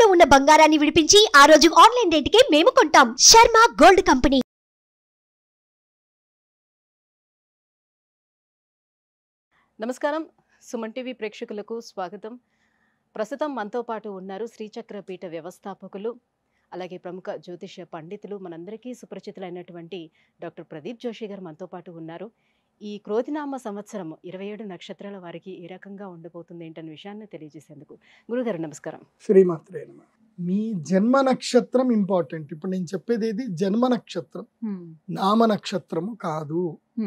ఇంట్లో ఉన్న బంగారాన్ని విడిపించి ఆ రోజు ఆన్లైన్ రేటుకే మేము కొంటాం శర్మ గోల్డ్ కంపెనీ నమస్కారం సుమన్ టీవీ ప్రేక్షకులకు స్వాగతం ప్రస్తుతం మనతో పాటు ఉన్నారు శ్రీచక్ర పీఠ వ్యవస్థాపకులు అలాగే ప్రముఖ జ్యోతిష పండితులు మనందరికీ సుపరిచితులైనటువంటి డాక్టర్ ప్రదీప్ జోషి గారు మనతో పాటు ఉన్నారు ఈ క్రోధినామ సంవత్సరం ఇరవై ఏడు నక్షత్రాల వారికి ఏ రకంగా ఉండబోతుంది ఏంటనే విషయాన్ని తెలియజేసేందుకు గురుగారు నమస్కారం శ్రీమాత్రే నమ మీ జన్మ నక్షత్రం ఇంపార్టెంట్ ఇప్పుడు నేను చెప్పేది ఏది జన్మ నక్షత్రం నామ నక్షత్రము కాదు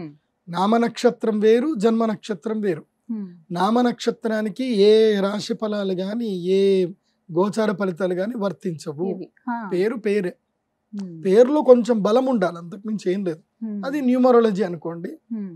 నామ నక్షత్రం వేరు జన్మ నక్షత్రం వేరు నామ నక్షత్రానికి ఏ రాశి ఫలాలు కానీ ఏ గోచార ఫలితాలు కానీ వర్తించవు పేరు పేరే పేరులో కొంచెం బలం ఉండాలి అంతకుమించి ఏం లేదు అది న్యూమరాలజీ అనుకోండి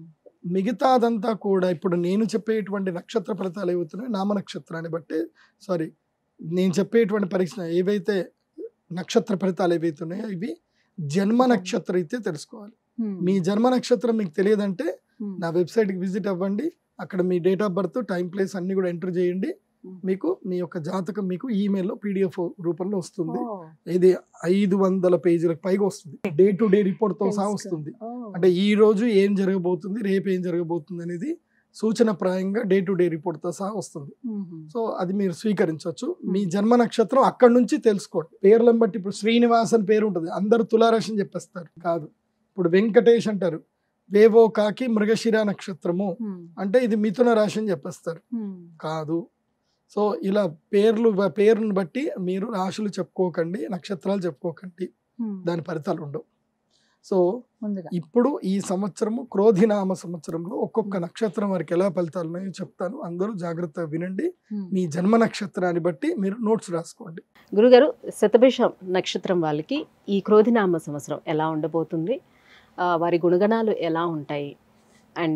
మిగతాదంతా కూడా ఇప్పుడు నేను చెప్పేటువంటి నక్షత్ర ఫలితాలు ఏవవుతున్నాయో నామ నక్షత్రాన్ని బట్టి సారీ నేను చెప్పేటువంటి పరీక్ష ఏవైతే నక్షత్ర ఫలితాలు ఏవైతున్నాయో ఇవి జన్మ నక్షత్రం అయితే తెలుసుకోవాలి మీ జన్మ నక్షత్రం మీకు తెలియదంటే నా వెబ్సైట్కి విజిట్ అవ్వండి అక్కడ మీ date of birth time place అన్ని కూడా ఎంటర్ చేయండి మీకు మీ యొక్క జాతకం మీకు ఈమెయిల్లో పీడిఎఫ్ రూపంలో వస్తుంది ఇది ఐదు వందల పేజీలకు పైగా వస్తుంది డే టు డే రిపోర్ట్ తో సహా వస్తుంది అంటే ఈ రోజు ఏం జరగబోతుంది రేపు ఏం జరగబోతుంది అనేది సూచన ప్రాయంగా డే టు డే రిపోర్ట్ తో సహా వస్తుంది సో అది మీరు స్వీకరించవచ్చు మీ జన్మ నక్షత్రం అక్కడి నుంచి తెలుసుకోండి పేర్లను బట్టి ఇప్పుడు శ్రీనివాస్ అని పేరు ఉంటుంది అందరూ తులారాశి అని చెప్పేస్తారు కాదు ఇప్పుడు వెంకటేష్ అంటారు వేవో కాకి మృగశిర నక్షత్రము అంటే ఇది మిథున రాశి అని చెప్పేస్తారు కాదు సో ఇలా పేర్లు పేరుని బట్టి మీరు రాశులు చెప్పుకోకండి నక్షత్రాలు చెప్పుకోకండి దాని ఫలితాలు ఉండవు సో ముందుగా ఇప్పుడు ఈ సంవత్సరము క్రోధినామ సంవత్సరంలో ఒక్కొక్క నక్షత్రం వారికి ఎలా ఫలితాలు ఉన్నాయో చెప్తాను అందరూ జాగ్రత్తగా వినండి మీ జన్మ నక్షత్రాన్ని బట్టి మీరు నోట్స్ రాసుకోండి గురుగారు శతభిషం నక్షత్రం వాళ్ళకి ఈ క్రోధినామ సంవత్సరం ఎలా ఉండబోతుంది ఆ, వారి గుణగణాలు ఎలా ఉంటాయి అండ్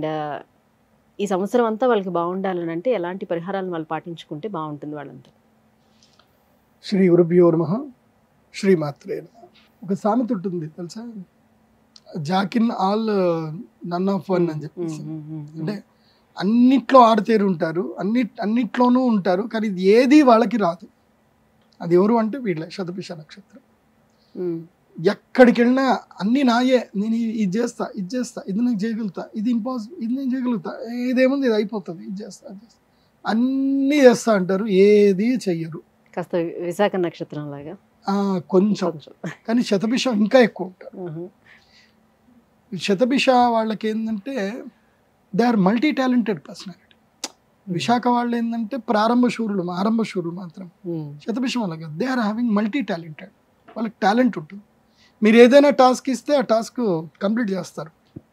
ఈ సంవత్సరం అంతా వాళ్ళకి బాగుండాలని అంటే ఎలాంటి పరిహారాలను వాళ్ళు పాటించుకుంటే బాగుంటుంది వాళ్ళంతా శ్రీ గురుభ్యో నమ శ్రీమాత్రే నమః. ఒక సామెత ఉంటుంది తెలుసా jack in all none of one అని చెప్పేసి అంటే అన్నిట్లో ఆడతేరు ఉంటారు అన్ని అన్నిట్లోనూ ఉంటారు కానీ ఇది ఏది వాళ్ళకి రాదు అది ఎవరు అంటే వీళ్ళే శతపిష నక్షత్రం ఉమ్, ఎక్కడికి వెళ్ళినా అన్ని నాయే నేను ఇది ఇది చేస్తా ఇది చేస్తా ఇది నేను చేయగలుగుతా ఇది ఇంపాసిబుల్ ఇది నేను చేయగలుగుతా ఇదేముంది ఇది అయిపోతుంది ఇది చేస్తా అది చేస్తా అన్నీ చేస్తా అంటారు ఏది చెయ్యరు కాస్త విశాఖ నక్షత్రం లాగా ఆ, కొంచెం కొంచెం కానీ శతభిషం ఇంకా ఎక్కువ ఉంటారు ఉహు, శతభిష వాళ్ళకి ఏంటంటే they are multi talented personality Vishakha వాళ్ళు ఏంటంటే ప్రారంభ శూరులు ఆరంభ శూరులు మాత్రం ఉమ్, శతభిషం వాళ్ళకి they are having multi talented వాళ్ళకి టాలెంట్ ఉంటుంది మీరు ఏదైనా టాస్క్ ఇస్తే ఆ టాస్క్ కంప్లీట్ చేస్తారు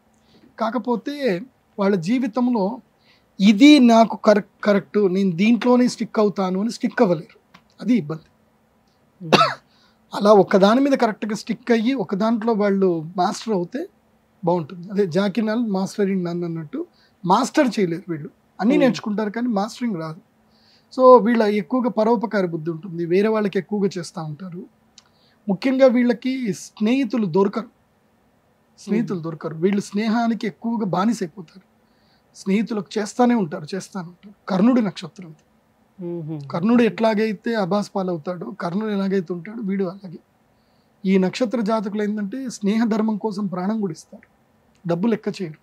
కాకపోతే వాళ్ళ జీవితంలో ఇది నాకు కరెక్ట్ కరెక్ట్ నేను దీంట్లోనే స్టిక్ అవుతాను అని స్టిక్ అవ్వలేరు అది ఇబ్బంది ఉమ్, అలా ఒకదాని మీద కరెక్ట్గా స్టిక్ అయ్యి ఒక దాంట్లో వాళ్ళు మాస్టర్ అవుతే బాగుంటుంది అదే జాకినాల్ మాస్టర్ ఇన్ నన్ అన్నట్టు మాస్టర్ చేయలేరు వీళ్ళు అన్నీ Hmm. నేర్చుకుంటారు కానీ మాస్టరింగ్ రాదు సో వీళ్ళ ఎక్కువగా పరోపకార బుద్ధి ఉంటుంది వేరే వాళ్ళకి ఎక్కువగా చేస్తూ ఉంటారు ముఖ్యంగా వీళ్ళకి స్నేహితులు దొరకరు స్నేహితులు దొరకరు వీళ్ళు స్నేహానికి ఎక్కువగా బానిసైపోతారు స్నేహితులకు చేస్తానే ఉంటారు చేస్తానే ఉంటారు కర్ణుడి నక్షత్రం ఇది. ఉహు, కర్ణుడు ఎట్లాగైతే అబాస్ పాలవుతాడో కర్ణుడు ఎలాగైతే ఉంటాడో వీడు అలాగే ఈ నక్షత్ర జాతకులు ఏంటంటే స్నేహ ధర్మం కోసం ప్రాణం కూడా ఇస్తారు డబ్బు లెక్క చేయరు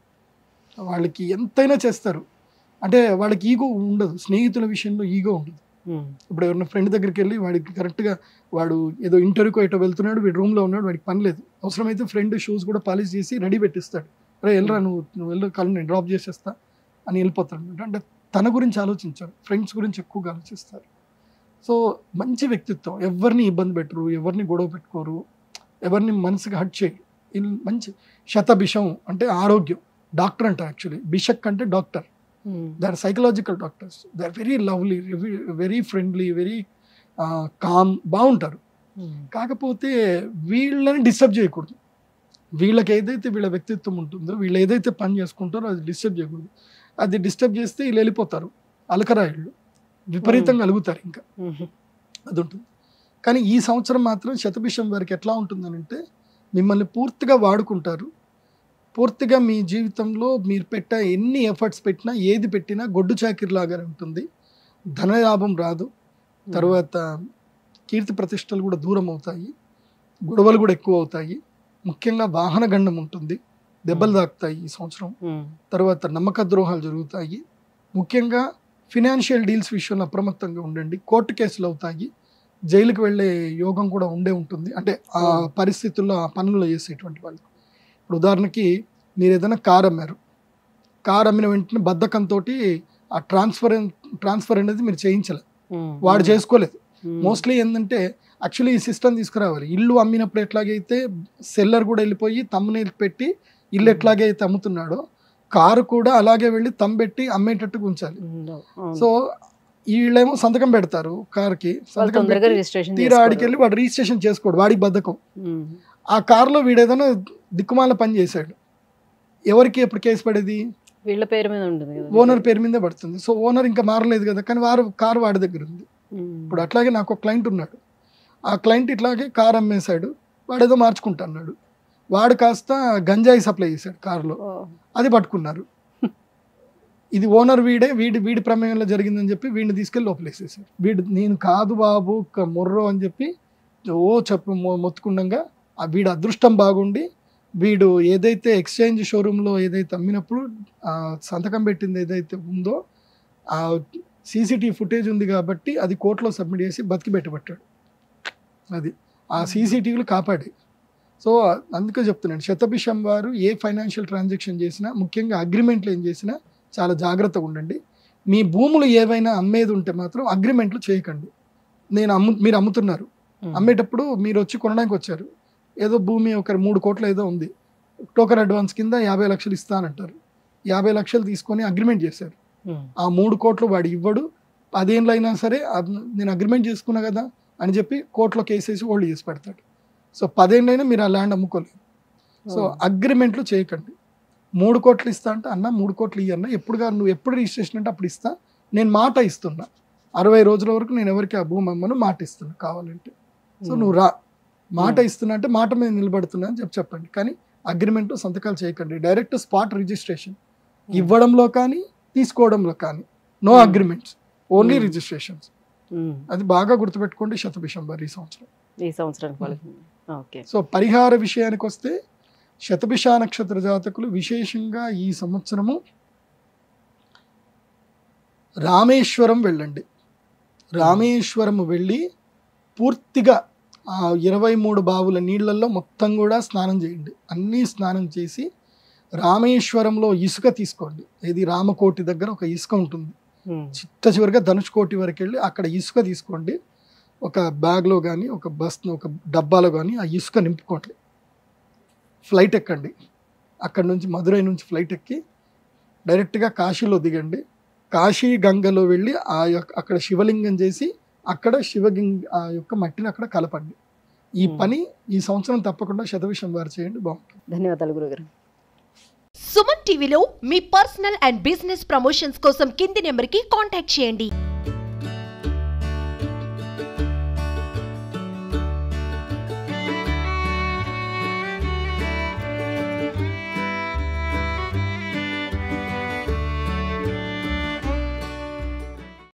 వాళ్ళకి ఎంతైనా చేస్తారు అంటే వాళ్ళకి ఈగో ఉండదు స్నేహితుల విషయంలో ఈగో ఉండదు ఉమ్, ఇప్పుడు ఎవరైనా ఫ్రెండ్ దగ్గరికి వెళ్ళి వాడికి కరెక్ట్గా వాడు ఏదో ఇంటర్వ్యూకి ఎటో వెళ్తున్నాడు వీడు రూమ్లో ఉన్నాడు వాడికి పని లేదు అవసరమైతే ఫ్రెండ్ షూస్ కూడా పాలిష్ చేసి రెడీ పెట్టిస్తాడు రే వెళ్ళరా నువ్వు నువ్వు వెళ్ళు కళ్ళు నేను డ్రాప్ చేసేస్తా అని వెళ్ళిపోతాడు అనమాట అంటే తన గురించి ఆలోచించారు ఫ్రెండ్స్ గురించి ఎక్కువగా ఆలోచిస్తారు సో మంచి వ్యక్తిత్వం ఎవరిని ఇబ్బంది పెట్టరు ఎవరిని గొడవ పెట్టుకోరు ఎవరిని మనసుకి హట్ చేయరు వీళ్ళు మంచి శతభిషం అంటే ఆరోగ్యం డాక్టర్ అంటారు యాక్చువల్లీ బిషక్ అంటే doctor um, they are psychological doctors they are very lovely very friendly very calm బాగుంటారు ఉమ్, కాకపోతే వీళ్ళని డిస్టర్బ్ చేయకూడదు వీళ్ళకి ఏదైతే వీళ్ళ వ్యక్తిత్వం ఉంటుందో వీళ్ళు ఏదైతే పని చేసుకుంటారో అది డిస్టర్బ్ చేయకూడదు అది డిస్టర్బ్ చేస్తే వీళ్ళు వెళ్ళిపోతారు అలకరాయిళ్ళు విపరీతంగా అలుగుతారు ఇంకా ఉహు, అది ఉంటుంది కానీ ఈ సంవత్సరం మాత్రం శతభిషం వారికి ఎట్లా ఉంటుందనంటే మిమ్మల్ని పూర్తిగా వాడుకుంటారు పూర్తిగా మీ జీవితంలో మీరు పెట్ట ఎన్ని ఎఫర్ట్స్ పెట్టినా ఏది పెట్టినా గొడ్డు చాకిరిలాగానే ఉంటుంది ధనలాభం రాదు తర్వాత కీర్తి ప్రతిష్టలు కూడా దూరం అవుతాయి గొడవలు కూడా ఎక్కువ అవుతాయి ముఖ్యంగా వాహన గండం ఉంటుంది దెబ్బలు తాకుతాయి ఈ సంవత్సరం ఉమ్, తర్వాత నమ్మక ద్రోహాలు జరుగుతాయి ముఖ్యంగా ఫినాన్షియల్ డీల్స్ విషయంలో అప్రమత్తంగా ఉండండి కోర్టు కేసులు అవుతాయి జైలుకి వెళ్ళే యోగం కూడా ఉండే ఉంటుంది అంటే ఆ Hmm. పరిస్థితుల్లో ఆ పనులు చేసేటువంటి వాళ్ళు ఇప్పుడు ఉదాహరణకి మీరు ఏదైనా కార్ అమ్మారు కార్ అమ్మిన వెంటనే బద్ధకంతో ఆ ట్రాన్స్ఫర్ ట్రాన్స్ఫర్ అనేది మీరు చేయించలేదు ఉమ్, వాడు ఉమ్, చేసుకోలేదు ఉమ్, మోస్ట్లీ ఏంటంటే యాక్చువల్లీ ఈ సిస్టమ్ తీసుకురావాలి ఇల్లు అమ్మినప్పుడు ఎట్లాగైతే సెల్లర్ కూడా వెళ్ళిపోయి తమ్ముని పెట్టి ఇల్లు ఎట్లాగే అయితే అమ్ముతున్నాడో కారు కూడా అలాగే వెళ్ళి తమ్ పెట్టి అమ్మేటట్టుగా ఉంచాలి ఉమ్, అవును. సో వీళ్ళేమో సంతకం పెడతారు కార్కి వాళ్ళు సంతకం తొందరగా పెట్టి రిజిస్ట్రేషన్ తీరా ఆడికి వెళ్ళి వాడు రిజిస్ట్రేషన్ చేసుకోడు వాడికి బద్ధకం ఉమ్, ఆ కారులో వీడు ఏదైనా దిక్కుమాల పని చేశాడు ఎవరికి ఎప్పుడు కేసు పడేది వీళ్ళ పేరు మీద ఉంటుంది కదా ఓనర్ పేరు మీదే పడుతుంది సో ఓనర్ ఇంకా మారలేదు కదా కానీ వారు కారు వాడి దగ్గర ఉంది ఉమ్, ఇప్పుడు అట్లాగే నాకు ఒక క్లయింట్ ఉన్నాడు ఆ క్లయింట్ ఇట్లాగే కార్ అమ్మేశాడు వాడు ఏదో మార్చుకుంటా అన్నాడు వాడు కాస్త గంజాయి సప్లై చేశాడు కారులో ఓ, అది పట్టుకున్నారు ఇది ఓనర్ వీడే వీడి వీడి ప్రమేయంలో జరిగిందని చెప్పి వీడిని తీసుకెళ్ళి లోపలేసేసారు వీడు నేను కాదు బాబు క- మొర్రో అని చెప్పి ఓ చెప్పు మొ- మొత్తుకుండగా ఆ వీడి అదృష్టం బాగుండి వీడు ఏదైతే ఎక్స్చేంజ్ షోరూంలో ఏదైతే అమ్మినప్పుడు ఆ సంతకం పెట్టింది ఏదైతే ఉందో ఆ సీసీటీవీ ఫుటేజ్ ఉంది కాబట్టి అది కోర్టులో సబ్మిట్ చేసి బతికి పెట్టబట్టాడు అది ఆ సీసీటీవీలు కాపాడి సో అందుకే చెప్తున్నాను శతభిషం వారు ఏ ఫైనాన్షియల్ ట్రాన్సాక్షన్ చేసినా ముఖ్యంగా అగ్రిమెంట్లు ఏం చేసినా చాలా జాగ్రత్తగా ఉండండి మీ భూములు ఏవైనా అమ్మేది ఉంటే మాత్రం అగ్రిమెంట్లు చేయకండి నేను అమ్ము మీరు అమ్ముతున్నారు ఉమ్, అమ్మేటప్పుడు మీరు వచ్చి కొనడానికి వచ్చారు ఏదో భూమి ఒక మూడు కోట్ల ఏదో ఉంది టోకన్ అడ్వాన్స్ కింద యాభై లక్షలు ఇస్తానంటారు యాభై లక్షలు తీసుకొని అగ్రిమెంట్ చేశారు ఉమ్, ఆ మూడు కోట్లు వాడు ఇవ్వడు పదేళ్ళు అయినా సరే అబ్- నేను అగ్రిమెంట్ చేసుకున్నా కదా అని చెప్పి కోర్టులో కేసేసి హోల్డ్ చేసి పెడతాడు సో పదేళ్ళైనా మీరు ఆ ల్యాండ్ అమ్ముకోలేదు సో ఓ, అగ్రిమెంట్లు చేయకండి మూడు కోట్లు ఇస్తా అంటే అన్న మూడు కోట్లు ఇయ్యన్న ఎప్పుడు కాదు నువ్వు ఎప్పుడు రిజిస్ట్రేషన్ అంటే అప్పుడు ఇస్తా నేను మాట ఇస్తున్నా అరవై రోజుల వరకు నేను ఎవరికి ఆ భూమి అమ్మను మాట ఇస్తున్నా కావాలంటే సో ఉమ్, నువ్వు రా మాట Hmm. ఇస్తున్నా అంటే మాట మీద నిలబడుతున్నా అని చెప్పి చెప్పండి కానీ అగ్రిమెంట్ సంతకాలు చేయకండి డైరెక్ట్ స్పాట్ రిజిస్ట్రేషన్ ఇవ్వడంలో కానీ తీసుకోవడంలో కానీ no Hmm. Agreements only Hmm. Registrations um, అది బాగా గుర్తుపెట్టుకోండి శతభిషంబర్ ఈ సంవత్సరం ఈ సంవత్సరానికి వాళ్ళకి ఓకే సో పరిహార విషయానికి వస్తే శతభిష నక్షత్ర జాతకులు విశేషంగా ఈ సంవత్సరము రామేశ్వరం వెళ్ళండి రామేశ్వరం వెళ్ళి పూర్తిగా ఆ ఇరవై మూడు బావుల నీళ్ళల్లో మొత్తం కూడా స్నానం చేయండి అన్నీ స్నానం చేసి రామేశ్వరంలో ఇసుక తీసుకోండి ఇది రామకోటి దగ్గర ఒక ఇసుక ఉంటుంది ఉమ్, చిట్ట చివరిగా ధనుష్కోటి వరకు వెళ్ళి అక్కడ ఇసుక తీసుకోండి ఒక బ్యాగ్లో కానీ ఒక బస్ ఒక డబ్బాలో కానీ ఆ ఇసుక నింపుకోండి ఫ్లైట్ ఎక్కండి అక్కడ నుంచి మధురై నుంచి ఫ్లైట్ ఎక్కి డైరెక్ట్గా కాశీలో దిగండి కాశీ గంగలో వెళ్ళి ఆ యొక్క అక్కడ శివలింగం చేసి అక్కడ శివలింగ ఆ యొక్క మట్టిని అక్కడ కలపండి ఈ Hmm. పని ఈ సంవత్సరం తప్పకుండా శతవిషం వారు చేయండి బాగుంటుంది ధన్యవాదాలు గురుగారు సుమన్ టీవీలో మీ పర్సనల్ అండ్ బిజినెస్ ప్రమోషన్స్ కోసం కింది నెంబర్కి కాంటాక్ట్ చేయండి